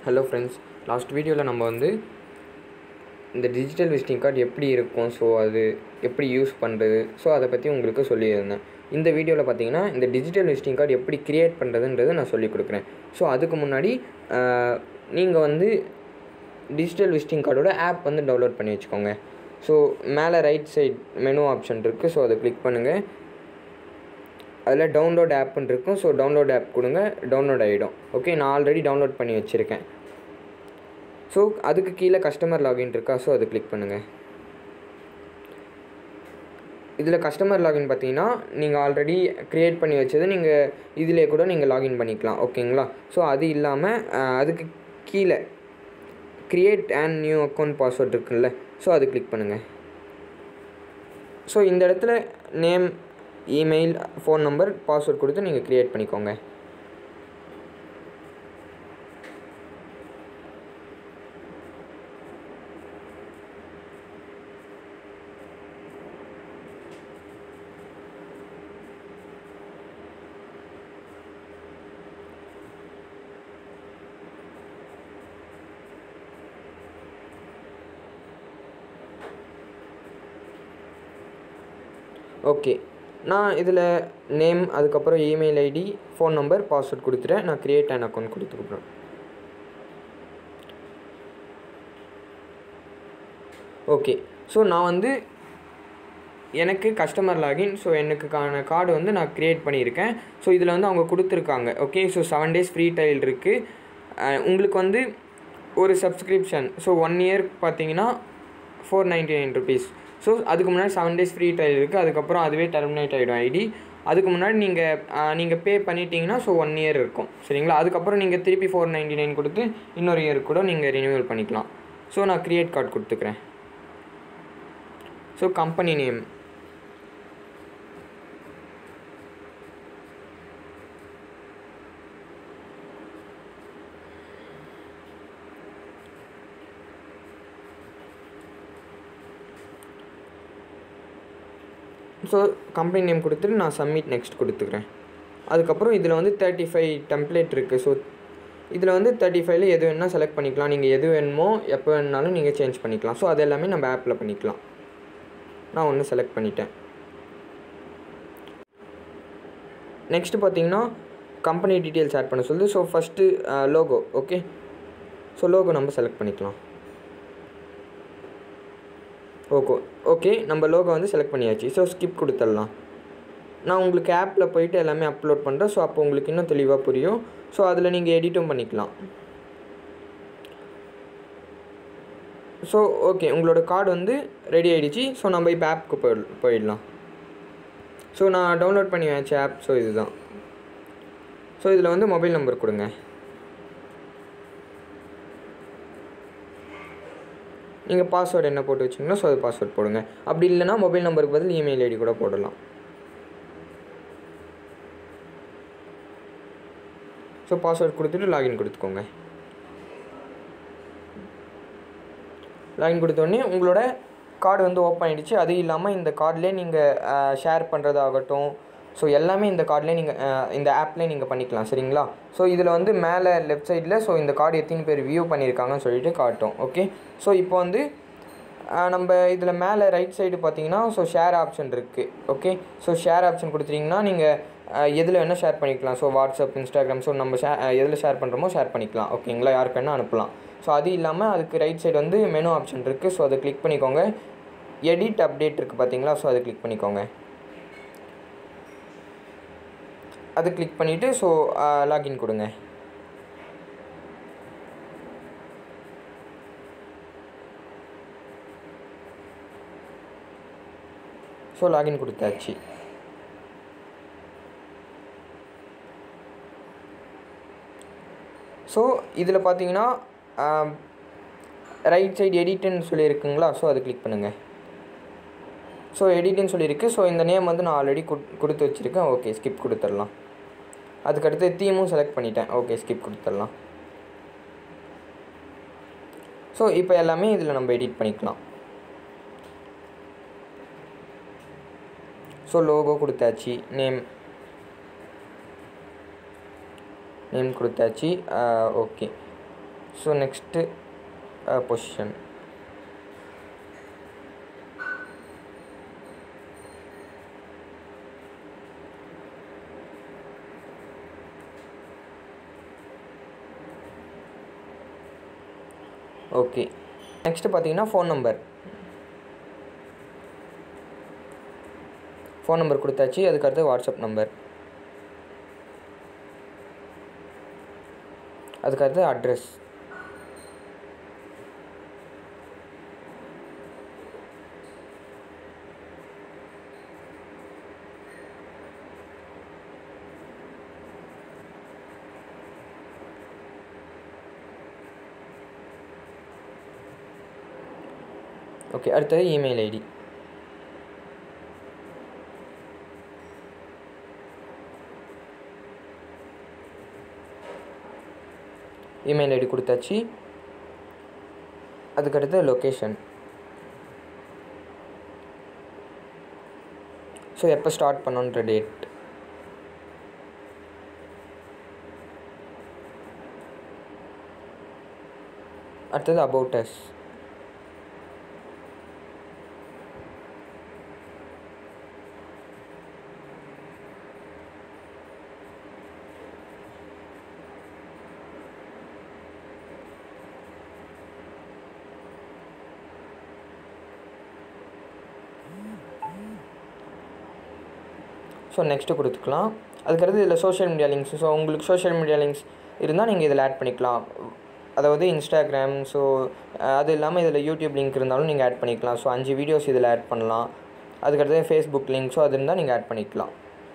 hello friends last வீடியோவில் நம்ம வந்து இந்த டிஜிட்டல் விசிட்டிங் கார்டு எப்படி இருக்கும் ஸோ அது எப்படி யூஸ் பண்ணுறது ஸோ அதை பற்றி உங்களுக்கு சொல்லியிருந்தேன் இந்த வீடியோவில் பார்த்தீங்கன்னா இந்த டிஜிட்டல் விசிட்டிங் கார்டு எப்படி க்ரியேட் பண்ணுறதுன்றதை நான் சொல்லிக் கொடுக்குறேன் ஸோ அதுக்கு முன்னாடி நீங்கள் வந்து டிஜிட்டல் விசிட்டிங் கார்டோட ஆப் வந்து டவுன்லோட் பண்ணி வச்சுக்கோங்க ஸோ மேலே ரைட் சைட் மெனு ஆப்ஷன் இருக்குது ஸோ அதை கிளிக் பண்ணுங்கள் அதில் டவுன்லோட் ஆப்னு இருக்கும் ஸோ டவுன்லோட் ஆப் கொடுங்க டவுன்லோட் ஆகிடும் ஓகே நான் ஆல்ரெடி டவுன்லோட் பண்ணி வச்சுருக்கேன் ஸோ அதுக்கு கீழே கஸ்டமர் லாகின் இருக்கா ஸோ அது கிளிக் பண்ணுங்கள் இதில் கஸ்டமர் லாகின் பார்த்தீங்கன்னா நீங்கள் ஆல்ரெடி க்ரியேட் பண்ணி வச்சது நீங்கள் இதிலே கூட நீங்கள் லாகின் பண்ணிக்கலாம் ஓகேங்களா ஸோ அது இல்லாமல் அதுக்கு கீழே create and new account password இருக்குல்ல ஸோ அது கிளிக் பண்ணுங்கள் ஸோ இந்த இடத்துல name email phone number password கொடுத்து நீங்கள் க்ரியேட் பண்ணிக்கோங்க ஓகே நான் இதில் நேம் அதுக்கப்புறம் email ID phone number password கொடுத்துட்டேன் நான் க்ரியேட் அன் அக்கௌண்ட் கொடுத்துருக்குறேன் ஓகே ஸோ நான் வந்து எனக்கு கஸ்டமர் லாகின் ஸோ எனக்குக்கான கார்டு வந்து நான் க்ரியேட் பண்ணியிருக்கேன் ஸோ இதில் வந்து அவங்க கொடுத்துருக்காங்க okay so seven days free trial இருக்குது உங்களுக்கு வந்து ஒரு சப்ஸ்கிரிப்ஷன் ஸோ ஒன் இயர் பார்த்தீங்கன்னா four ninety nine rupees so அதுக்கு முன்னாடி செவன் டேஸ் ஃப்ரீ ட்ரையல் இருக்குது அதுக்கப்புறம் அதுவே டெர்மினேட் ஆகிடும் ஐடி அதுக்கு முன்னாடி நீங்கள் நீங்கள் பே பண்ணிட்டீங்கன்னா ஸோ ஒன் இயர் இருக்கும் சரிங்களா அதுக்கப்புறம் நீங்கள் திருப்பி ஃபோர் நைன்ட்டி நைன் கொடுத்து இன்னொரு இயர் கூட நீங்கள் ரினியூவல் பண்ணிக்கலாம் ஸோ நான் க்ரியேட் கார்டு கொடுத்துக்கிறேன் so company name so company name கொடுத்துட்டு நான் சப்மிட் நெக்ஸ்ட் கொடுத்துக்கிறேன் அதுக்கப்புறம் இதில் வந்து தேர்ட்டி ஃபைவ் டெம்ப்ளேட் இருக்குது ஸோ இதில் வந்து தேர்ட்டி ஃபைவ்ல எது வேணால் செலக்ட் பண்ணிக்கலாம் நீங்கள் எது வேணுமோ எப்போ வேணுனாலும் நீங்கள் சேஞ்ச் பண்ணிக்கலாம் ஸோ அது எல்லாமே நம்ம ஆப்பில் பண்ணிக்கலாம் நான் ஒன்று செலக்ட் பண்ணிட்டேன் நெக்ஸ்ட்டு பார்த்தீங்கன்னா கம்பெனி டீட்டெயில்ஸ் ஆட் பண்ண சொல்லுது so first logo okay so logo நம்ம செலக்ட் பண்ணிக்கலாம் ஓகோ ஓகே நம்ம லோகோ வந்து செலக்ட் பண்ணியாச்சு ஸோ ஸ்கிப் கொடுத்துடலாம் நான் உங்களுக்கு ஆப்பில் போயிட்டு எல்லாமே அப்லோட் பண்ணுறேன் ஸோ அப்போ உங்களுக்கு இன்னும் தெளிவாக புரியும் ஸோ அதில் நீங்கள் எடிட்டும் பண்ணிக்கலாம் ஸோ ஓகே உங்களோட கார்டு வந்து ரெடி ஆகிடுச்சு ஸோ நம்ம இப்போ ஆப்புக்கு போய் போயிடலாம் ஸோ நான் டவுன்லோட் பண்ணி வச்ச ஆப் ஸோ இதுதான் ஸோ இதில் வந்து மொபைல் நம்பர் கொடுங்க நீங்கள் பாஸ்வேர்டு என்ன போட்டு வச்சிங்களோ ஸோ அது பாஸ்வேர்ட் போடுங்க அப்படி இல்லைனா மொபைல் நம்பருக்கு பதில் இமெயில் ஐடி கூட போடலாம் ஸோ பாஸ்வேர்ட் கொடுத்துட்டு லாகின் கொடுத்துக்கோங்க லாகின் கொடுத்தோடனே உங்களோட கார்டு வந்து ஓப்பன் ஆகிடுச்சு அது இல்லாமல் இந்த கார்டிலே நீங்கள் ஷேர் பண்ணுறதாகட்டும் ஸோ எல்லாமே இந்த கார்டிலே நீங்கள் இந்த ஆப்லேயே நீங்கள் பண்ணிக்கலாம் சரிங்களா ஸோ இதில் வந்து மேலே லெஃப்ட் சைடில் ஸோ இந்த கார்டு எத்தனை பேர் வியூ பண்ணியிருக்காங்கன்னு சொல்லிட்டு காட்டும் ஓகே ஸோ இப்போ வந்து நம்ம இதில் மேலே ரைட் சைடு பார்த்தீங்கன்னா ஸோ ஷேர் ஆப்ஷன் இருக்குது ஓகே ஸோ ஷேர் ஆப்ஷன் கொடுத்துட்டிங்கன்னா நீங்கள் எதில் வேணால் ஷேர் பண்ணிக்கலாம் ஸோ வாட்ஸ்அப் இன்ஸ்டாகிராம் ஸோ நம்ம ஷே எதில் ஷேர் பண்ணுறோமோ ஷேர் பண்ணிக்கலாம் ஓகேங்களா யாருக்கு வேணால் அனுப்பலாம் ஸோ அது இல்லாமல் அதுக்கு ரைட் சைடு வந்து மெனு ஆப்ஷன் இருக்குது ஸோ அதை கிளிக் பண்ணிக்கோங்க எடிட் அப்டேட் இருக்குது பார்த்தீங்களா ஸோ அதை கிளிக் பண்ணிக்கோங்க அது கிளிக் பண்ணிவிட்டு ஸோ லாகின் கொடுங்க ஸோ லாகின் கொடுத்தாச்சு ஸோ இதில் பார்த்தீங்கன்னா ரைட் சைடு எடிட்டுன்னு சொல்லியிருக்குங்களா ஸோ அதை கிளிக் பண்ணுங்கள் ஸோ எடிட்டுன்னு சொல்லியிருக்கு ஸோ இந்த நேம் வந்து நான் ஆல்ரெடி கொடுத்து வச்சுருக்கேன் ஓகே ஸ்கிப் கொடுத்துடலாம் அதுக்கடுத்து தீமும் செலக்ட் பண்ணிட்டேன் ஓகே ஸ்கிப் கொடுத்துடலாம் ஸோ இப்போ எல்லாமே இதில் நம்ம எடிட் பண்ணிக்கலாம் ஸோ லோகோ கொடுத்தாச்சு நேம் நேம் கொடுத்தாச்சு okay so next position okay next பார்த்தீங்கன்னா ஃபோன் நம்பர் ஃபோன் நம்பர் கொடுத்தாச்சு அதுக்கடுத்து வாட்ஸ்அப் நம்பர் அதுக்கடுத்து அட்ரஸ் ஓகே அடுத்தது இமெயில் ஐடி இமெயில் ஐடி கொடுத்தாச்சு அதுக்கடுத்து லொக்கேஷன் ஸோ எப்போ ஸ்டார்ட் பண்ணோன்ற டேட் அடுத்தது அபவுட் அஸ் ஸோ நெக்ஸ்ட்டு கொடுத்துக்கலாம் அதுக்கடுத்து இதில் சோஷியல் மீடியா லிங்க்ஸ் ஸோ உங்களுக்கு சோஷியல் மீடியா லிங்க்ஸ் இருந்தால் நீங்கள் இதில் ஆட் பண்ணிக்கலாம் அதாவது இன்ஸ்டாகிராம் ஸோ அது இல்லாமல் இதில் யூடியூப் லிங்க் இருந்தாலும் நீங்கள் ஆட் பண்ணிக்கலாம் ஸோ அஞ்சு வீடியோஸ் இதில் ஆட் பண்ணலாம் அதுக்கடுத்து ஃபேஸ்புக் லிங்க் ஸோ அது இருந்தால் நீங்கள் ஆட் பண்ணிக்கலாம்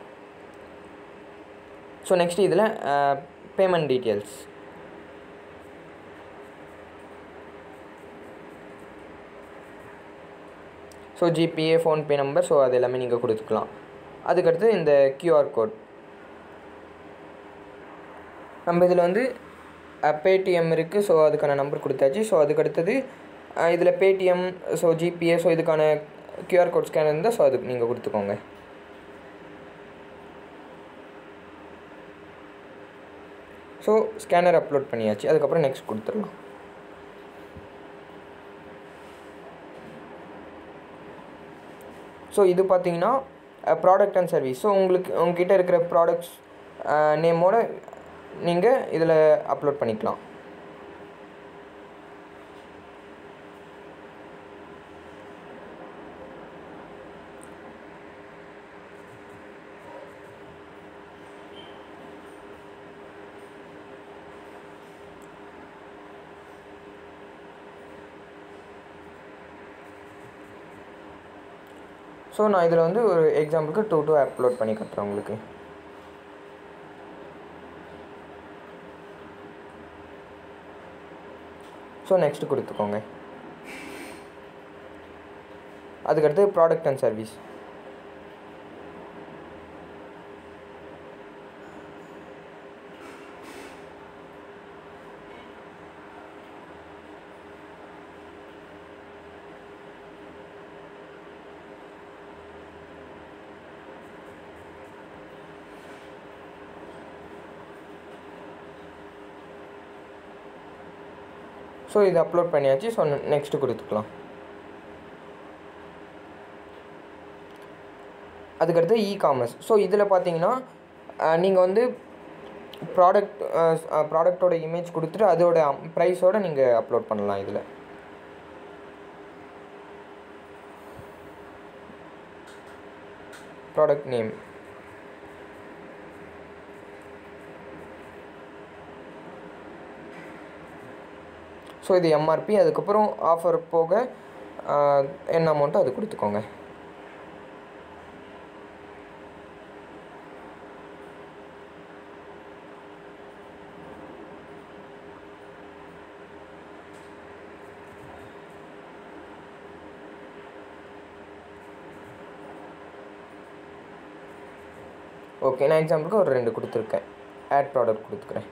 ஸோ நெக்ஸ்ட் இதில் payment details so GPay PhonePe number so அது எல்லாமே நீங்கள் கொடுத்துக்கலாம் அதுக்கடுத்து இந்த கியூஆர் கோட் நம்ம இதில் வந்து பேடிஎம் இருக்குது ஸோ அதுக்கான நம்பர் கொடுத்தாச்சு ஸோ அதுக்கடுத்தது இதில் பேடிஎம் ஸோ ஜிபிஏ ஸோ இதுக்கான கியூஆர் கோட் ஸ்கேனர் இருந்தால் ஸோ அதுக்கு நீங்கள் கொடுத்துக்கோங்க ஸோ ஸ்கேனர் அப்லோட் பண்ணியாச்சு அதுக்கப்புறம் நெக்ஸ்ட் கொடுத்துடலாம் ஸோ இது பார்த்தீங்கன்னா ப்ராடக்ட் அண்ட் சர்வீஸ் ஸோ உங்களுக்கு உங்ககிட்ட இருக்கிற ப்ராடக்ட்ஸ் நேமோட நீங்கள் இதில் அப்லோட் பண்ணிக்கலாம் ஸோ நான் இதில் வந்து ஒரு எக்ஸாம்பிளுக்கு டூ டூ அப்லோட் பண்ணி கட்டுறேன் உங்களுக்கு ஸோ நெக்ஸ்ட் கொடுத்துக்கோங்க அதுக்கடுத்து ப்ராடக்ட் அண்ட் சர்வீஸ் ஸோ இது அப்லோட் பண்ணியாச்சு ஸோ நெக்ஸ்ட்டு கொடுத்துக்கலாம் அதுக்கடுத்து இ காமர்ஸ் ஸோ இதில் பார்த்தீங்கன்னா நீங்கள் வந்து ப்ராடக்ட் ப்ராடக்டோட இமேஜ் கொடுத்துட்டு அதோட ப்ரைஸோடு நீங்கள் அப்லோட் பண்ணலாம் இதில் ப்ராடக்ட் நேம் ஸோ இது எம்ஆர்பி அதுக்கப்புறம் ஆஃபர் போக என்ன அமௌண்ட்டோ அது கொடுத்துக்கோங்க ஓகே நான் எக்ஸாம்பிளுக்கு ஒரு ரெண்டு கொடுத்துருக்கேன் ஆட் ப்ராடக்ட் கொடுத்துக்கிறேன்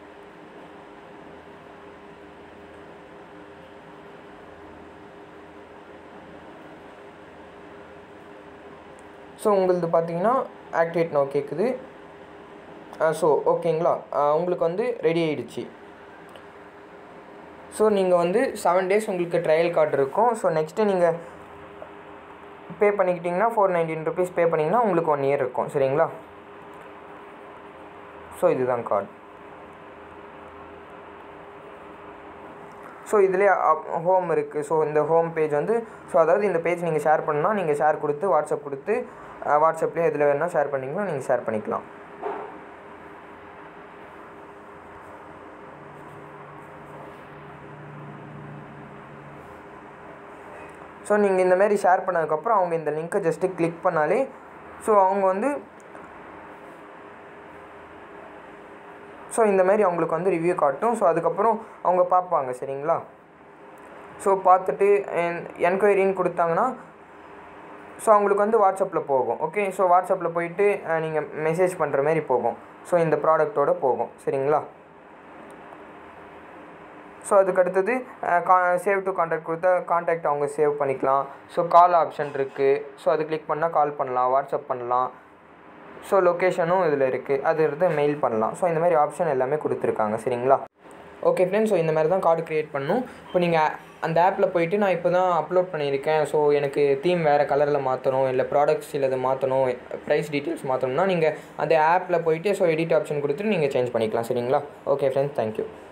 ஸோ உங்களது பார்த்தீங்கன்னா ஆக்டிவேட் நோ கேட்குது ஸோ ஓகேங்களா உங்களுக்கு வந்து ரெடி ஆகிடுச்சு ஸோ நீங்கள் வந்து செவன் டேஸ் உங்களுக்கு ட்ரையல் கார்டு இருக்கும் ஸோ நெக்ஸ்ட்டு நீங்கள் பே பண்ணிக்கிட்டிங்கன்னா ஃபோர் நைன்டீன் ருபீஸ் பே பண்ணிங்கன்னா உங்களுக்கு ஒன் இயர் இருக்கும் சரிங்களா ஸோ இதுதான் கார்டு ஸோ இதிலே ஹோம் இருக்குது ஸோ இந்த ஹோம் பேஜ் வந்து ஸோ அதாவது இந்த பேஜ் நீங்கள் ஷேர் பண்ணால் நீங்கள் ஷேர் கொடுத்து வாட்ஸ்அப் கொடுத்து வாட்ஸ்அப்லேயே எதில் வேணால் ஷேர் பண்ணிங்கன்னா நீங்கள் ஷேர் பண்ணிக்கலாம் ஸோ நீங்கள் இந்த மாதிரி ஷேர் பண்ணதுக்கப்புறம் அவங்க இந்த லிங்க்கை ஜஸ்ட்டு கிளிக் பண்ணாலே ஸோ அவங்க வந்து ஸோ இந்த மாதிரி அவங்களுக்கு வந்து ரிவ்யூ காட்டும் ஸோ அதுக்கப்புறம் அவங்க பார்ப்பாங்க சரிங்களா ஸோ பார்த்துட்டு என்கொயரின்னு கொடுத்தாங்கன்னா ஸோ அவங்களுக்கு வந்து வாட்ஸ்அப்பில் போகும் ஓகே ஸோ வாட்ஸ்அப்பில் போயிட்டு நீங்கள் மெசேஜ் பண்ணுற மாதிரி போகும் ஸோ இந்த ப்ராடக்ட்டோட போகும் சரிங்களா ஸோ அதுக்கு அடுத்தது கா சேவ் டு கான்டாக்ட் கொடுத்தா கான்டாக்ட் அவங்க சேவ் பண்ணிக்கலாம் ஸோ கால் ஆப்ஷன் இருக்குது ஸோ அது கிளிக் பண்ணால் கால் பண்ணலாம் வாட்ஸ்அப் பண்ணலாம் ஸோ லொக்கேஷனும் இதில் இருக்குது அது இருந்து மெயில் பண்ணலாம் ஸோ இந்த மாதிரி ஆப்ஷன் எல்லாமே கொடுத்துருக்காங்க சரிங்களா ஓகே ஃப்ரெண்ட்ஸ் ஸோ இந்த மாதிரி தான் கார்டு க்ரியேட் பண்ணணும் இப்போ நீங்கள் அந்த ஆப்பில் போயிட்டு நான் இப்போ தான் அப்லோட் பண்ணியிருக்கேன் ஸோ எனக்கு தீம் வேறு கலரில் மாற்றணும் இல்லை ப்ராடக்ட்ஸ் சிலது மாற்றணும் ப்ரைஸ் டீட்டெயில்ஸ் மாற்றணும்னா நீங்கள் அந்த ஆப்பில் போயிட்டு ஸோ எடிட் ஆப்ஷன் கொடுத்துட்டு நீங்கள் சேஞ்ச் பண்ணிக்கலாம் சரிங்களா ஓகே ஃப்ரெண்ட்ஸ் தேங்க்யூ